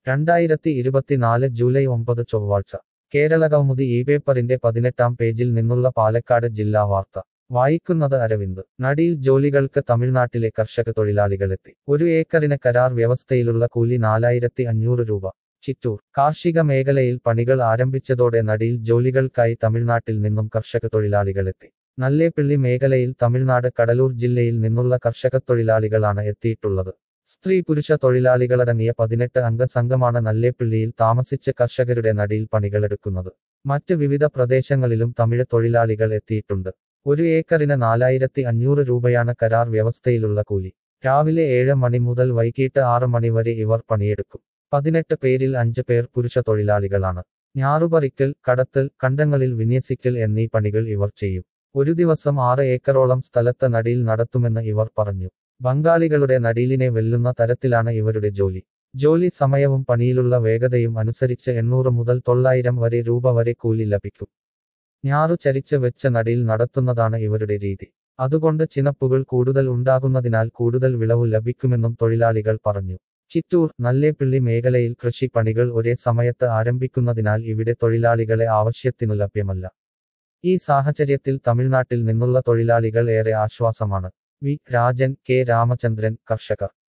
രണ്ടായിരത്തി ഇരുപത്തിനാല് ജൂലൈ ഒമ്പത് ചൊവ്വാഴ്ച കേരളകൗമുദി ഈ പേപ്പറിന്റെ പതിനെട്ടാം പേജിൽ നിന്നുള്ള പാലക്കാട് ജില്ലാ വാർത്ത വായിക്കുന്നത് അരവിന്ദ് നടിയിൽ ജോലികൾക്ക് തമിഴ്നാട്ടിലെ കർഷക തൊഴിലാളികളെത്തി ഒരു ഏക്കറിന് കരാർ വ്യവസ്ഥയിലുള്ള കൂലി നാലായിരത്തി അഞ്ഞൂറ് രൂപ ചിറ്റൂർ കാർഷിക മേഖലയിൽ പണികൾ ആരംഭിച്ചതോടെ നടിയിൽ ജോലികൾക്കായി തമിഴ്നാട്ടിൽ നിന്നും കർഷക തൊഴിലാളികളെത്തി നല്ലേപ്പിള്ളി മേഖലയിൽ തമിഴ്നാട് കടലൂർ ജില്ലയിൽ നിന്നുള്ള കർഷക തൊഴിലാളികളാണ് എത്തിയിട്ടുള്ളത് സ്ത്രീ പുരുഷ തൊഴിലാളികളടങ്ങിയ പതിനെട്ട് അംഗ സംഘമാണ് നല്ലേപ്പിള്ളിയിൽ താമസിച്ച് കർഷകരുടെ നടിയിൽ പണികളെടുക്കുന്നത് മറ്റ് വിവിധ പ്രദേശങ്ങളിലും തമിഴ് തൊഴിലാളികൾ എത്തിയിട്ടുണ്ട് ഒരു ഏക്കറിന് നാലായിരത്തി അഞ്ഞൂറ് രൂപയാണ് കരാർ വ്യവസ്ഥയിലുള്ള കൂലി രാവിലെ ഏഴ് മണി മുതൽ വൈകിട്ട് ആറ് മണി വരെ ഇവർ പണിയെടുക്കും പതിനെട്ട് പേരിൽ അഞ്ച് പേർ പുരുഷ തൊഴിലാളികളാണ് ഞാറുപറിക്കൽ കടത്തൽ കണ്ടങ്ങളിൽ വിന്യസിക്കൽ എന്നീ പണികൾ ഇവർ ചെയ്യും ഒരു ദിവസം ആറ് ഏക്കറോളം സ്ഥലത്ത് നടിയിൽ നടത്തുമെന്ന് ഇവർ പറഞ്ഞു ബംഗാളികളുടെ നടിയിലിനെ വെല്ലുന്ന തരത്തിലാണ് ഇവരുടെ ജോലി ജോലി സമയവും പണിയിലുള്ള വേഗതയും അനുസരിച്ച് എണ്ണൂറ് മുതൽ തൊള്ളായിരം വരെ രൂപ വരെ കൂലി ലഭിക്കും ഞാറു ചരിച്ച് വെച്ച നടിയിൽ നടത്തുന്നതാണ് ഇവരുടെ രീതി അതുകൊണ്ട് ചിനപ്പുകൾ കൂടുതൽ ഉണ്ടാകുന്നതിനാൽ കൂടുതൽ വിളവ് ലഭിക്കുമെന്നും തൊഴിലാളികൾ പറഞ്ഞു ചിറ്റൂർ നല്ലേപ്പിള്ളി മേഖലയിൽ കൃഷി പണികൾ ഒരേ സമയത്ത് ആരംഭിക്കുന്നതിനാൽ ഇവിടെ തൊഴിലാളികളെ ആവശ്യത്തിനു ലഭ്യമല്ല ഈ സാഹചര്യത്തിൽ തമിഴ്നാട്ടിൽ നിന്നുള്ള തൊഴിലാളികൾ ഏറെ ആശ്വാസമാണ് വി രാജൻ കെ രാമചന്ദ്രൻ കർഷകർ